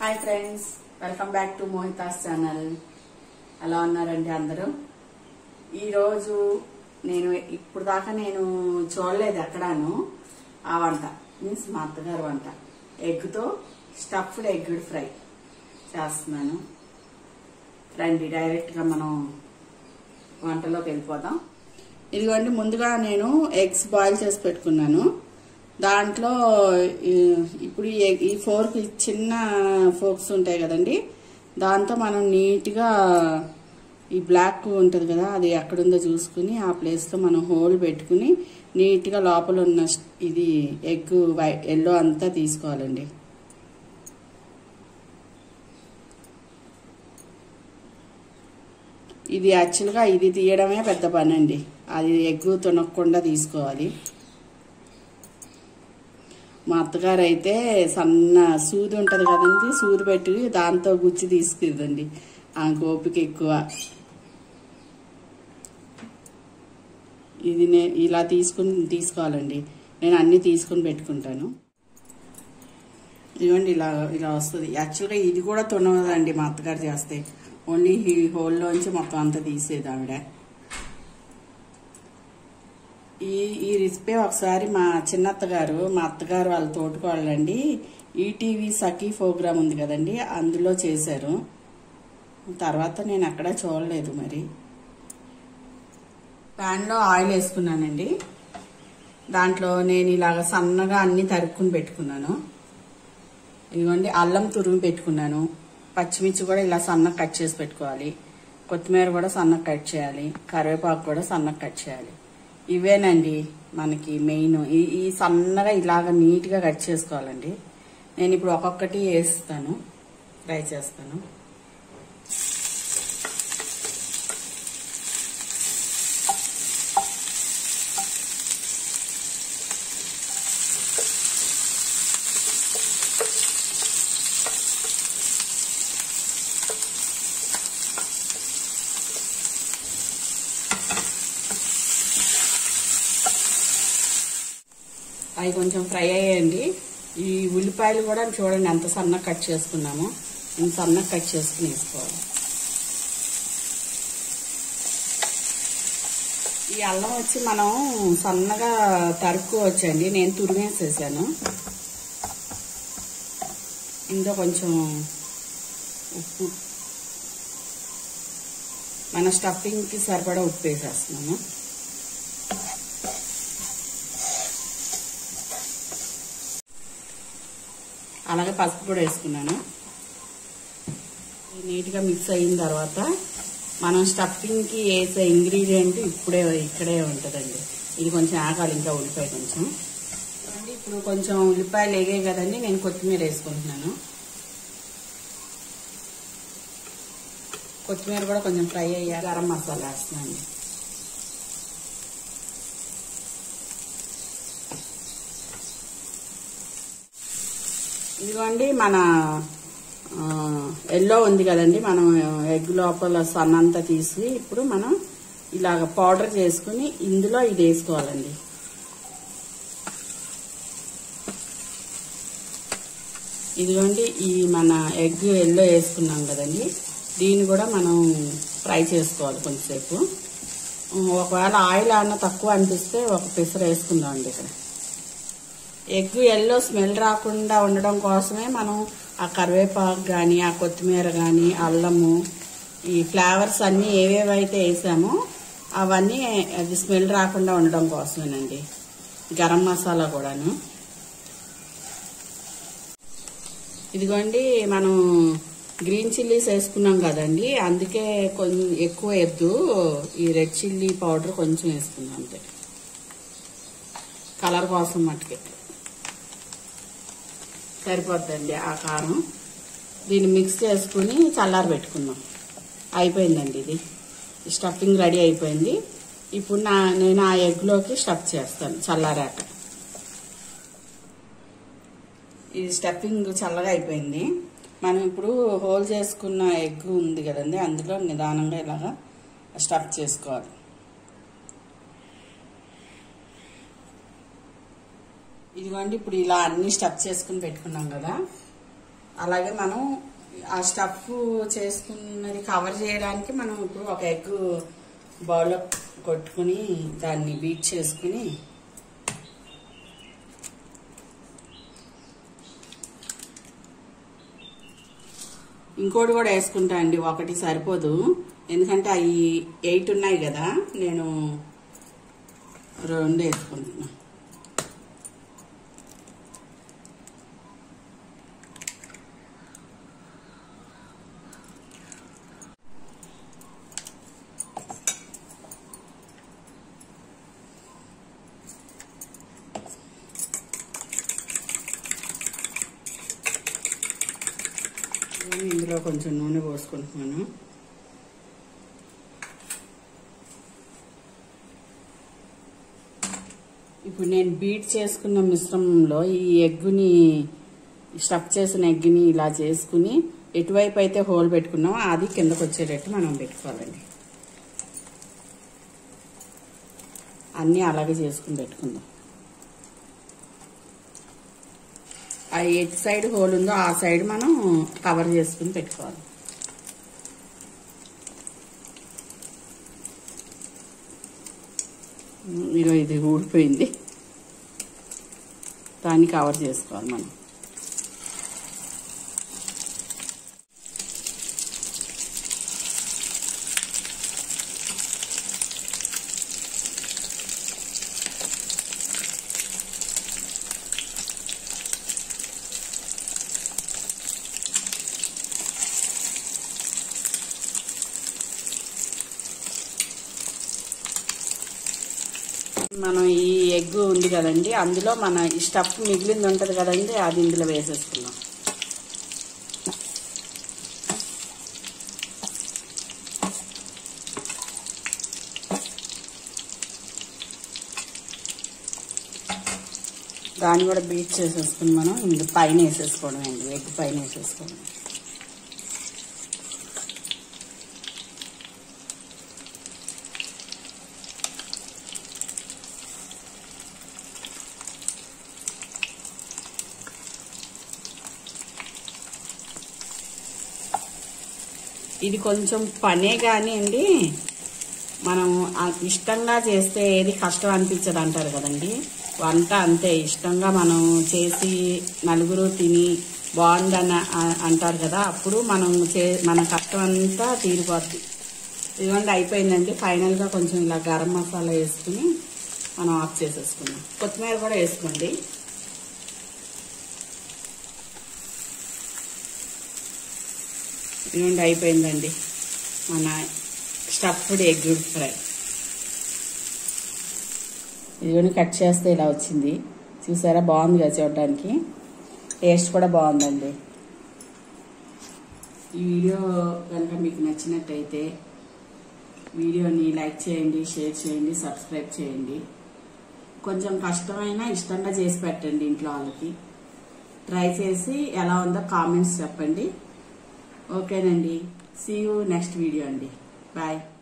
hi friends welcome back to మోహితాస్ channel ఎలా ఉన్నారండి అందరూ ఈరోజు నేను ఇప్పుడు దాకా నేను చూడలేదు ఎక్కడాను ఆ వంట మీన్స్ మా అత్తగారు వంట ఎగ్తో స్టఫ్డ్ ఎగ్ ఫ్రై చేస్తున్నాను రండి డైరెక్ట్గా మనం వంటలోకి వెళ్ళిపోదాం ఇదిగోండి ముందుగా నేను ఎగ్స్ బాయిల్ చేసి పెట్టుకున్నాను దాంట్లో ఈ- ఇప్పుడు ఈ ఎగ్- ఈ ఫోర్క్ చిన్న ఫోర్క్స్ ఉంటాయి కదండి దాంతో మనం నీట్గా ఈ బ్లాక్ ఉంటుంది కదా అది ఎక్కడుందో చూసుకుని ఆ ప్లేస్లో మనం హోల్ పెట్టుకుని నీట్గా లోపల ఉన్న స్- ఇది ఎగ్ వై ఎల్లో అంతా తీసుకోవాలండి ఇది యాక్చువల్గా ఇది తీయడమే పెద్ద పని అండి అది ఎగ్గు తొనక్కుండా తీసుకోవాలి మా అత్తగారు అయితే సన్న సూది ఉంటుంది కదండి సూది పెట్టి దాంతో గుచ్చి తీసుకుందండి ఆ ఓపిక ఎక్కువ ఇది నే ఇలా తీసుకుని తీసుకోవాలండి నేను అన్ని తీసుకుని పెట్టుకుంటాను ఇదిగోండి ఇలా ఇలా వస్తుంది యాక్చువల్గా ఇది కూడా తునదండి మా అత్తగారు చేస్తే ఓన్లీ ఈ హోల్లోంచి మొత్తం అంతా తీసేది ఆవిడ ఈ ఈ రెసిపీ ఒకసారి మా చిన్నత్త గారు మా అత్తగారు వాళ్ళ తోటికోళ్ళండి ఈటీవీ సఖీ ప్రోగ్రామ్ ఉంది కదండి అందులో చేశారు తర్వాత నేను ఎక్కడా చూడలేదు మరి ప్యాన్లో ఆయిల్ వేసుకున్నానండి దాంట్లో నేను ఇలాగ సన్నగా అన్ని తరుక్కుని పెట్టుకున్నాను ఇదిగోండి అల్లం తురుము పెట్టుకున్నాను పచ్చిమిర్చి కూడా ఇలా సన్నగా కట్ చేసి పెట్టుకోవాలి కొత్తిమీర కూడా సన్నగా కట్ చేయాలి కరివేపాకు కూడా సన్నగా కట్ చేయాలి ఇవేనండి మనకి మెయిన్ ఈ ఈ సన్నగా ఇలాగ నీట్గా కట్ చేసుకోవాలండి నేను ఇప్పుడు ఒక్కొక్కటి వేస్తాను ఫ్రై చేస్తాను అవి కొంచెం ఫ్రై అయ్యాయండి ఈ ఉల్లిపాయలు కూడా చూడండి ఎంత సన్నగా కట్ చేసుకున్నామో ఇంత సన్నగా కట్ చేసుకుని వేసుకోవాలి ఈ అల్లం వచ్చి మనం సన్నగా తరుక్కోవచ్చండి నేను తురిమేసేసాను ఇందులో కొంచెం ఉప్పు మన స్టఫింగ్కి సరిపడా ఉప్పు వేసేస్తున్నాను అలాగే పసుపు కూడా వేసుకున్నాను నీట్గా మిక్స్ అయిన తర్వాత మనం స్టఫింగ్కి వేసే ఇంగ్రీడియంట్ ఇప్పుడే ఇక్కడే ఉంటుందండి ఇది కొంచెం ఆగాలి ఇంకా ఉల్లిపాయ కొంచెం చూడండి ఇప్పుడు కొంచెం ఉల్లిపాయలు వేగాయి కదండి నేను కొత్తిమీర వేసుకుంటున్నాను కొత్తిమీర కూడా కొంచెం ఫ్రై అయ్యా గరం మసాలా వేస్తున్నాను ఇదిగోండి మన ఎల్లో ఉంది కదండి మనం ఎగ్ లోపల సన్నంతా తీసి ఇప్పుడు మనం ఇలాగ పౌడర్ చేసుకుని ఇందులో ఇది వేసుకోవాలండి ఇదిగోండి ఈ మన ఎగ్ ఎల్లో వేసుకున్నాం కదండి దీన్ని కూడా మనం ఫ్రై చేసుకోవాలి కొంచెంసేపు ఒకవేళ ఆయిల్ అన్న తక్కువ అనిపిస్తే ఒక పిసర వేసుకుందామండి ఇక్కడ ఎగ్ ఎల్లో స్మెల్ రాకుండా ఉండడం కోసమే మనం ఆ కరివేపాకు కానీ ఆ కొత్తిమీర కానీ అల్లము ఈ ఫ్లేవర్స్ అన్నీ ఏవేవైతే వేసామో అవన్నీ అది స్మెల్ రాకుండా ఉండడం కోసమేనండి గరం మసాలా కూడాను ఇదిగోండి మనం గ్రీన్ చిల్లీస్ వేసుకున్నాం కదండి అందుకే కొంచెం ఎక్కువ ఎద్దు ఈ రెడ్ చిల్లీ పౌడర్ కొంచెం వేసుకున్నాం అంతే కలర్ కోసం మట్టుకే సరిపోద్దండి ఆ కారం దీన్ని మిక్స్ చేసుకుని చల్లారి పెట్టుకుందాం అయిపోయిందండి ఇది స్టఫింగ్ రెడీ అయిపోయింది ఇప్పుడు నా నేను ఆ ఎగ్లోకి స్టఫ్ చేస్తాను చల్లారాక ఇది స్టఫింగ్ చల్లగా అయిపోయింది మనం ఇప్పుడు హోల్ చేసుకున్న ఎగ్ ఉంది కదండి అందులో నిదానంగా ఇలాగా స్టఫ్ చేసుకోవాలి ఇదిగోండి ఇప్పుడు ఇలా అన్ని స్టఫ్ చేసుకుని పెట్టుకున్నాం కదా అలాగే మనం ఆ స్టఫ్ చేసుకున్నది కవర్ చేయడానికి మనం ఇప్పుడు ఒక ఎగ్ బౌల్లో కొట్టుకుని దాన్ని బీట్ చేసుకుని ఇంకోటి కూడా వేసుకుంటా అండి ఒకటి సరిపోదు ఎందుకంటే అవి ఎయిట్ ఉన్నాయి కదా నేను రెండు వేసుకుంటున్నా ఇందులో కొంచెం నూనె పోసుకుంటున్నాను ఇప్పుడు నేను బీట్ చేసుకున్న మిశ్రమంలో ఈ ఎగ్గుని స్టఫ్ చేసిన ఎగ్ని ఇలా చేసుకుని ఎటువైపు అయితే హోల్ పెట్టుకున్నామో అది కిందకు వచ్చేటట్టు మనం పెట్టుకోవాలండి అన్నీ అలాగే చేసుకుని పెట్టుకుందాం ఆ ఎటు సైడ్ హోల్ ఉందో ఆ సైడ్ మనం కవర్ చేసుకుని పెట్టుకోవాలి ఇగో ఇది ఊడిపోయింది దాన్ని కవర్ చేసుకోవాలి మనం మనం ఈ ఎగ్ ఉంది కదండి అందులో మన ఈ స్టఫ్ మిగిలింది ఉంటుంది కదండి అది ఇందులో వేసేసుకున్నాం దాన్ని కూడా బీట్ చేసేసుకుని మనం ఇందు పైన వేసేసుకోవడం అండి ఎగ్ పైన వేసేసుకోవడం ఇది కొంచెం పనే కానీ అండి మనం ఆ ఇష్టంగా చేస్తే ఏది కష్టం అనిపించదు అంటారు కదండి వంట అంతే ఇష్టంగా మనం చేసి నలుగురు తిని బాగుందని అ- అంటారు కదా అప్పుడు మనం చే మన కష్టం అంతా తీరిపోద్ది ఇదిగోండి అయిపోయిందండి ఫైనల్గా కొంచెం ఇలా గరం మసాలా వేసుకుని మనం ఆఫ్ చేసేసుకున్నాం కొత్తిమీర కూడా వేసుకోండి ఇదిగోండి అయిపోయిందండి మన స్టఫ్డ్ ఎగ్ ఫ్రై ఇదిగోండి కట్ చేస్తే ఇలా వచ్చింది చూసారా బాగుంది కదా చూడడానికి టేస్ట్ కూడా బాగుందండి ఈ వీడియో కనుక మీకు నచ్చినట్టయితే వీడియోని లైక్ చేయండి షేర్ చేయండి సబ్స్క్రైబ్ చేయండి కొంచెం కష్టమైనా ఇష్టంగా చేసి పెట్టండి ఇంట్లో వాళ్ళకి ట్రై చేసి ఎలా ఉందో కామెంట్స్ చెప్పండి ఓకేనండి సీ యూ నెక్స్ట్ వీడియో అండి బాయ్